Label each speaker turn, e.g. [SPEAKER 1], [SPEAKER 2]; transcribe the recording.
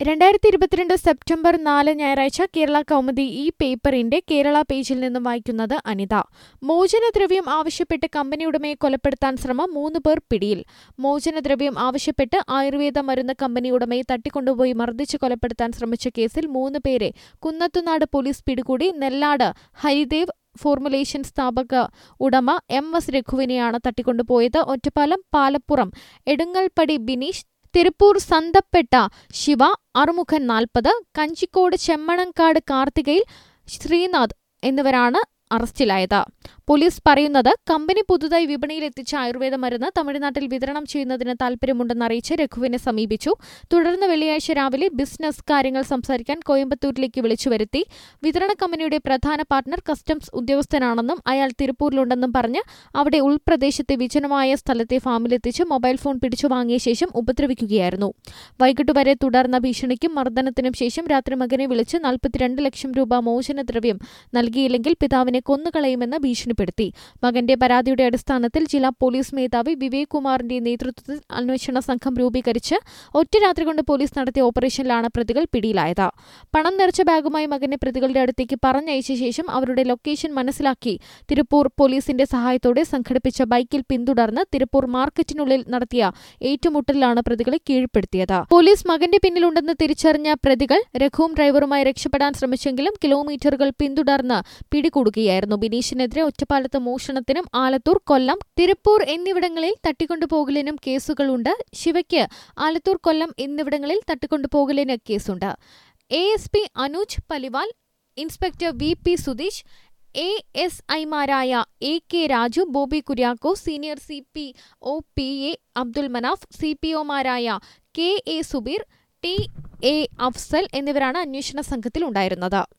[SPEAKER 1] രണ്ടായിരത്തി ഇരുപത്തിരണ്ട് സെപ്റ്റംബർ നാല് ഞായറാഴ്ച കേരള കൗമുദി ഈ പേപ്പറിന്റെ കേരള പേജിൽ നിന്നും വായിക്കുന്നത് അനിത മോചനദ്രവ്യം ആവശ്യപ്പെട്ട് കമ്പനി ഉടമയെ കൊലപ്പെടുത്താൻ ശ്രമം മൂന്ന് പേർ പിടിയിൽ മോചനദ്രവ്യം ആവശ്യപ്പെട്ട് ആയുർവേദ മരുന്ന് കമ്പനി ഉടമയെ തട്ടിക്കൊണ്ടുപോയി മർദ്ദിച്ച് കൊലപ്പെടുത്താൻ ശ്രമിച്ച കേസിൽ മൂന്ന് പേരെ കുന്നത്തുനാട് പോലീസ് പിടികൂടി നെല്ലാട് ഹരിദേവ് ഫോർമുലേഷൻ സ്ഥാപക ഉടമ എം എസ് രഘുവിനെയാണ് തട്ടിക്കൊണ്ടുപോയത് ഒറ്റപ്പാലം പാലപ്പുറം എടുങ്ങൽപ്പടി ബിനീഷ് തിരുപ്പൂർ സന്തപ്പെട്ട ശിവ അറുമുഖൻ നാൽപ്പത് കഞ്ചിക്കോട് ചെമ്മണങ്കാട് കാർത്തികയിൽ ശ്രീനാഥ് എന്നിവരാണ് അറസ്റ്റിലായത് പോലീസ് പറയുന്നത് കമ്പനി പുതുതായി വിപണിയിൽ എത്തിച്ച ആയുർവേദ മരുന്ന് തമിഴ്നാട്ടിൽ വിതരണം ചെയ്യുന്നതിന് താൽപര്യമുണ്ടെന്ന് അറിയിച്ച് രഘുവിനെ സമീപിച്ചു തുടർന്ന് വെള്ളിയാഴ്ച രാവിലെ ബിസിനസ് കാര്യങ്ങൾ സംസാരിക്കാൻ കോയമ്പത്തൂരിലേക്ക് വിളിച്ചു വരുത്തി വിതരണ കമ്പനിയുടെ പ്രധാന പാർട്ണർ കസ്റ്റംസ് ഉദ്യോഗസ്ഥനാണെന്നും അയാൾ തിരുപ്പൂരിലുണ്ടെന്നും പറഞ്ഞ് അവിടെ ഉൾപ്രദേശത്തെ വിജനമായ സ്ഥലത്തെ ഫാമിലെത്തിച്ച് മൊബൈൽ ഫോൺ പിടിച്ചു വാങ്ങിയ ശേഷം ഉപദ്രവിക്കുകയായിരുന്നു വൈകിട്ട് വരെ തുടർന്ന ഭീഷണിക്കും മർദ്ദനത്തിനും ശേഷം രാത്രി മകനെ വിളിച്ച് നാൽപ്പത്തിരണ്ട് ലക്ഷം രൂപ മോചനദ്രവ്യം നൽകിയില്ലെങ്കിൽ പിതാവിനെ കൊന്നുകളയുമെന്ന് ഭീഷണിപ്പെടുത്തി മകന്റെ പരാതിയുടെ അടിസ്ഥാനത്തിൽ ജില്ലാ പോലീസ് മേധാവി വിവേക് കുമാറിന്റെ നേതൃത്വത്തിൽ അന്വേഷണ സംഘം രൂപീകരിച്ച് ഒറ്റ രാത്രി കൊണ്ട് പോലീസ് നടത്തിയ ഓപ്പറേഷനിലാണ് പ്രതികൾ പിടിയിലായത് പണം നിറച്ച ബാഗുമായി മകനെ പ്രതികളുടെ അടുത്തേക്ക് പറഞ്ഞയച്ച ശേഷം അവരുടെ ലൊക്കേഷൻ മനസ്സിലാക്കി തിരുപ്പൂർ പോലീസിന്റെ സഹായത്തോടെ സംഘടിപ്പിച്ച ബൈക്കിൽ പിന്തുടർന്ന് തിരുപ്പൂർ മാർക്കറ്റിനുള്ളിൽ നടത്തിയ ഏറ്റുമുട്ടലിലാണ് പ്രതികളെ കീഴ്പ്പെടുത്തിയത് പോലീസ് മകന്റെ പിന്നിലുണ്ടെന്ന് തിരിച്ചറിഞ്ഞ പ്രതികൾ രഘുവും ഡ്രൈവറുമായി രക്ഷപ്പെടാൻ ശ്രമിച്ചെങ്കിലും കിലോമീറ്ററുകൾ പിന്തുടർന്ന് പിടികൂടുകയായിരുന്നു ബിനീഷിനെതിരെ ഒറ്റപ്പാലത്ത് മോഷണത്തിനും ആലത്തൂർ കൊല്ലം തിരുപ്പൂർ എന്നിവിടങ്ങളിൽ തട്ടിക്കൊണ്ടുപോകലിനും കേസുകളുണ്ട് ശിവയ്ക്ക് ആലത്തൂർ കൊല്ലം എന്നിവിടങ്ങളിൽ തട്ടിക്കൊണ്ടുപോകലിന് കേസുണ്ട് A S P Anuj Paliwal inspector V P Sudheesh A S ഐമാരായ A K Raju Bobby Kuriako senior C P O P A Abdul Manaf C P ഒമാരായ K A Subeer T A Afsal എന്നിവരാണ് അന്വേഷണ സംഘത്തിൽ ഉണ്ടായിരുന്നത്